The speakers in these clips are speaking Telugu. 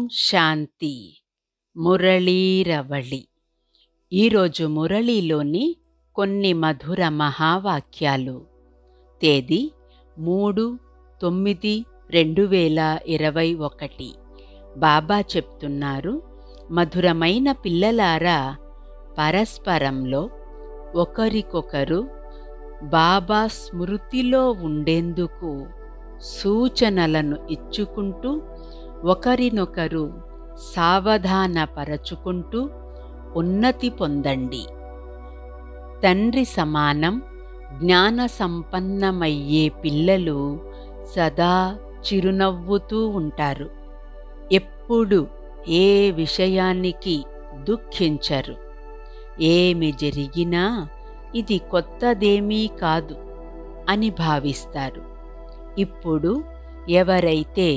శాంతి మురళీరవళి ఈరోజు మురళీలోని కొన్ని మధుర మహావాక్యాలు తేదీ మూడు తొమ్మిది రెండు వేల ఇరవై ఒకటి బాబా చెప్తున్నారు మధురమైన పిల్లలారా పరస్పరంలో ఒకరికొకరు బాబా స్మృతిలో ఉండేందుకు సూచనలను ఇచ్చుకుంటూ ఒకరినొకరు సావధానపరచుకుంటూ ఉన్నతి పొందండి తండ్రి సమానం జ్ఞాన సంపన్నమయ్యే పిల్లలు సదా చిరునవ్వుతూ ఉంటారు ఎప్పుడు ఏ విషయానికి దుఃఖించరు ఏమి జరిగినా ఇది కొత్తదేమీ కాదు అని భావిస్తారు ఇప్పుడు ఎవరైతే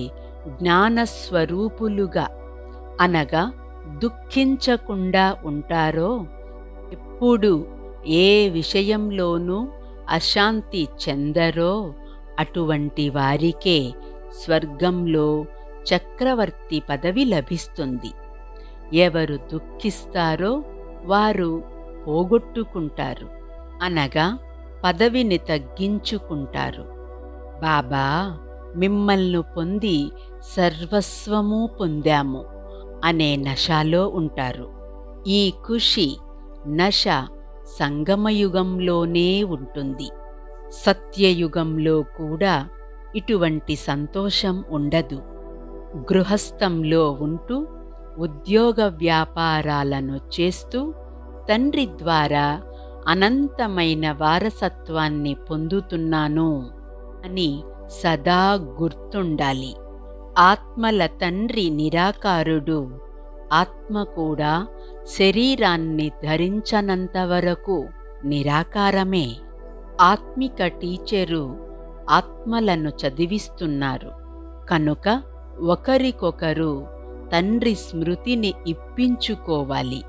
జ్ఞానస్వరూపులుగా అనగా దుఃఖించకుండా ఉంటారో ఎప్పుడు ఏ విషయంలోనూ అశాంతి చెందరో అటువంటి వారికే స్వర్గంలో చక్రవర్తి పదవి లభిస్తుంది ఎవరు దుఃఖిస్తారో వారు పోగొట్టుకుంటారు అనగా పదవిని తగ్గించుకుంటారు బాబా మిమ్మల్ని పొంది సర్వస్వము పొందాము అనే నశాలో ఉంటారు ఈ ఖుషి నశ సంగమయుగంలోనే ఉంటుంది సత్యయుగంలో కూడా ఇటువంటి సంతోషం ఉండదు గృహస్థంలో ఉంటూ ఉద్యోగ వ్యాపారాలను చేస్తూ తండ్రి ద్వారా అనంతమైన వారసత్వాన్ని పొందుతున్నాను అని సదా గుర్తుండాలి ఆత్మల తండ్రి నిరాకారుడు ఆత్మ కూడా శరీరాన్ని ధరించనంత వరకు నిరాకారమే ఆత్మిక టీచరు ఆత్మలను చదివిస్తున్నారు కనుక ఒకరికొకరు తండ్రి స్మృతిని ఇప్పించుకోవాలి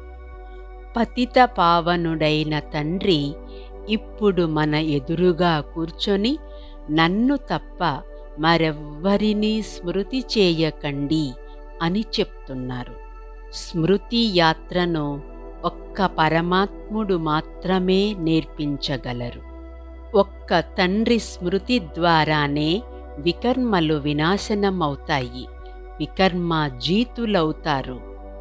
పతిత పావనుడైన తండ్రి ఇప్పుడు మన ఎదురుగా కూర్చొని నన్ను తప్ప మరెవ్వరినీ స్మృతి చేయకండి అని చెప్తున్నారు స్మృతి యాత్రను ఒక్క పరమాత్ముడు మాత్రమే నేర్పించగలరు ఒక్క తండ్రి స్మృతి ద్వారానే వికర్మలు వినాశనమవుతాయి వికర్మ జీతులవుతారు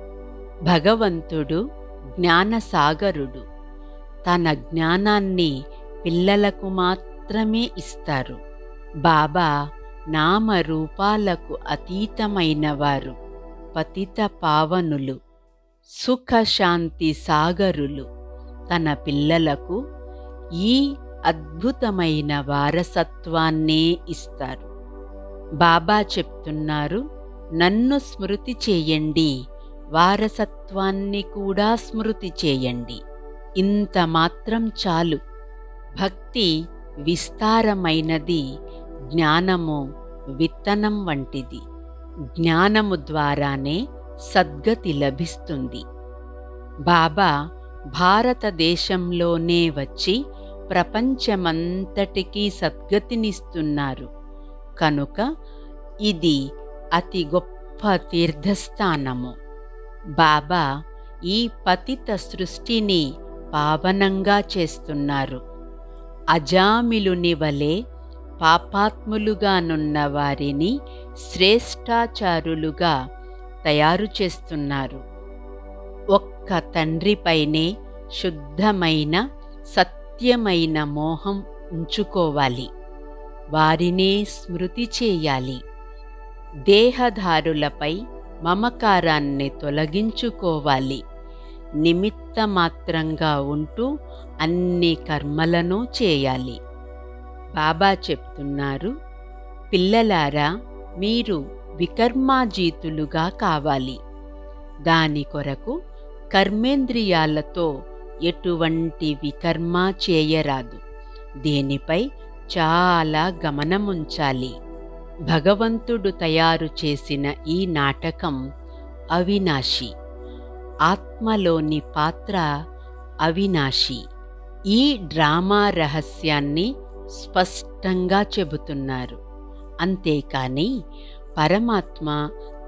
భగవంతుడు జ్ఞానసాగరుడు తన జ్ఞానాన్ని పిల్లలకు మాత్రమే ఇస్తారు బాబా నామరూపాలకు అతీతమైనవారు పతిత పావనులు సుఖశాంతి సాగరులు తన పిల్లలకు ఈ అద్భుతమైన వారసత్వాన్నే ఇస్తారు బాబా చెప్తున్నారు నన్ను స్మృతి చేయండి వారసత్వాన్ని కూడా స్మృతి చేయండి ఇంత మాత్రం చాలు భక్తి విస్తారమైనది జ్ఞానము విత్తనం వంటిది జ్ఞానము ద్వారానే సద్గతి లభిస్తుంది బాబా భారతదేశంలోనే వచ్చి ప్రపంచమంతటికీ సద్గతినిస్తున్నారు కనుక ఇది అతి గొప్ప తీర్థస్థానము బాబా ఈ పతిత సృష్టిని పావనంగా చేస్తున్నారు అజామిలుని వలె పాపాత్ములుగానున్న వారిని శ్రేష్టాచారులుగా తయారు చేస్తున్నారు ఒక్క తండ్రిపైనే శుద్ధమైన సత్యమైన మోహం ఉంచుకోవాలి వారినే స్మృతి చేయాలి దేహధారులపై మమకారాన్ని తొలగించుకోవాలి నిమిత్త మాత్రంగా ఉంటూ అన్ని కర్మలను చేయాలి బాబా చెప్తున్నారు పిల్లలారా మీరు వికర్మాజీతులుగా కావాలి దాని కొరకు కర్మేంద్రియాలతో ఎటువంటి వికర్మ చేయరాదు దీనిపై చాలా గమనముంచాలి భగవంతుడు తయారు చేసిన ఈ నాటకం అవినాశి ఆత్మలోని పాత్ర అవినాశి ఈ డ్రామా రహస్యాన్ని స్పష్టంగా చెబుతున్నారు అంతేకాని పరమాత్మ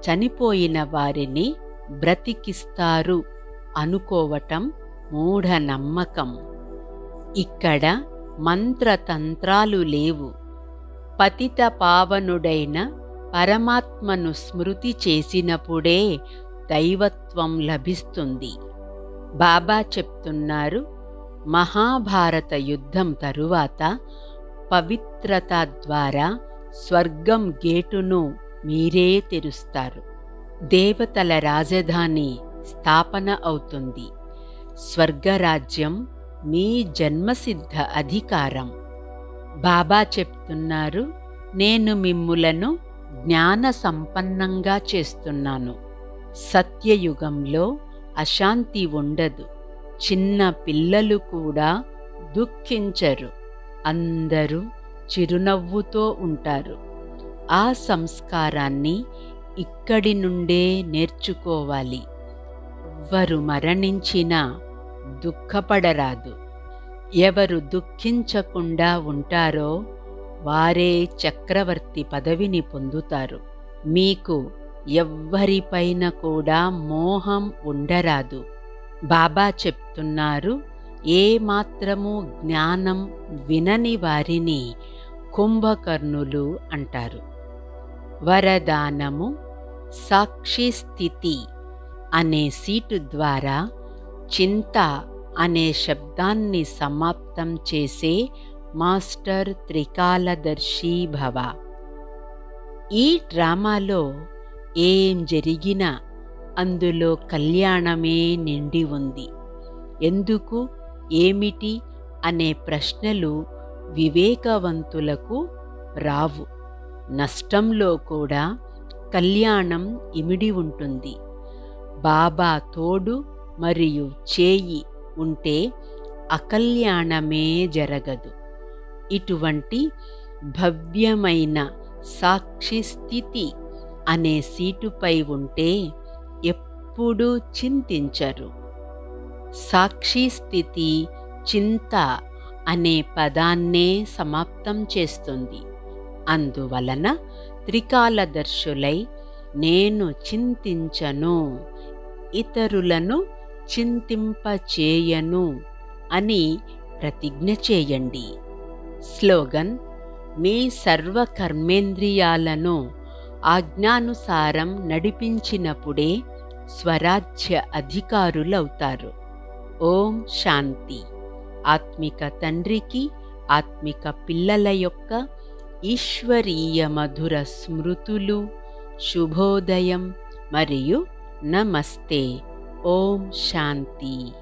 చనిపోయిన వారిని బ్రతికిస్తారు అనుకోవటం మూఢనమ్మకం ఇక్కడ మంత్రతంత్రాలు లేవు పతిత పావనుడైన పరమాత్మను స్మృతి చేసినప్పుడే దైవత్వం లభిస్తుంది బాబా చెప్తున్నారు మహాభారత యుద్ధం తరువాత పవిత్రత ద్వారా స్వర్గం గేటును మీరే తెరుస్తారు దేవతల రాజధాని స్థాపన అవుతుంది స్వర్గరాజ్యం మీ జన్మసిద్ధ అధికారం బాబా చెప్తున్నారు నేను మిమ్ములను జ్ఞాన సంపన్నంగా చేస్తున్నాను సత్యయుగంలో అశాంతి ఉండదు చిన్న పిల్లలు కూడా దుఃఖించరు అందరూ చిరునవ్వుతో ఉంటారు ఆ సంస్కారాన్ని ఇక్కడి నుండే నేర్చుకోవాలి ఎవ్వరు మరణించినా దుఃఖపడరాదు ఎవరు దుఃఖించకుండా ఉంటారో వారే చక్రవర్తి పదవిని పొందుతారు మీకు ఎవ్వరిపైన కూడా మోహం ఉండరాదు బాబా చెప్తున్నారు ఏ మాత్రము జ్ఞానం వినని వారిని కుంభకర్ణులు అంటారు వరదానము సాక్షి స్థితి అనే సీటు ద్వారా చింత అనే శబ్దాన్ని సమాప్తం చేసే మాస్టర్ త్రికాలదర్శి భవ ఈ డ్రామాలో ఏం జరిగినా అందులో కళ్యాణమే నిండి ఉంది ఎందుకు ఏమిటి అనే ప్రశ్నలు వివేకవంతులకు రావు నష్టంలో కూడా కళ్యాణం ఇమిడి ఉంటుంది బాబా తోడు మరియు చేయి ఉంటే అకల్యాణమే జరగదు ఇటువంటి భవ్యమైన సాక్షి స్థితి అనే సీటుపై ఉంటే ఎప్పుడూ చింతించరు సాక్షి స్థితి చింత అనే పదాన్నే సమాప్తం చేస్తుంది అందువలన త్రికాలదర్శులై నేను చింతించను ఇతరులను చింతింపచేయను అని ప్రతిజ్ఞ చేయండి స్లోగన్ మీ సర్వ కర్మేంద్రియాలను ఆజ్ఞానుసారం నడిపించినప్పుడే స్వరాజ్య అధికారులవుతారు ఓం శాంతి ఆత్మిక తండ్రికి ఆత్మిక పిల్లల యొక్క ఈశ్వరీయ మధుర స్మృతులు శుభోదయం మరియు నమస్తే ఓం శాంతి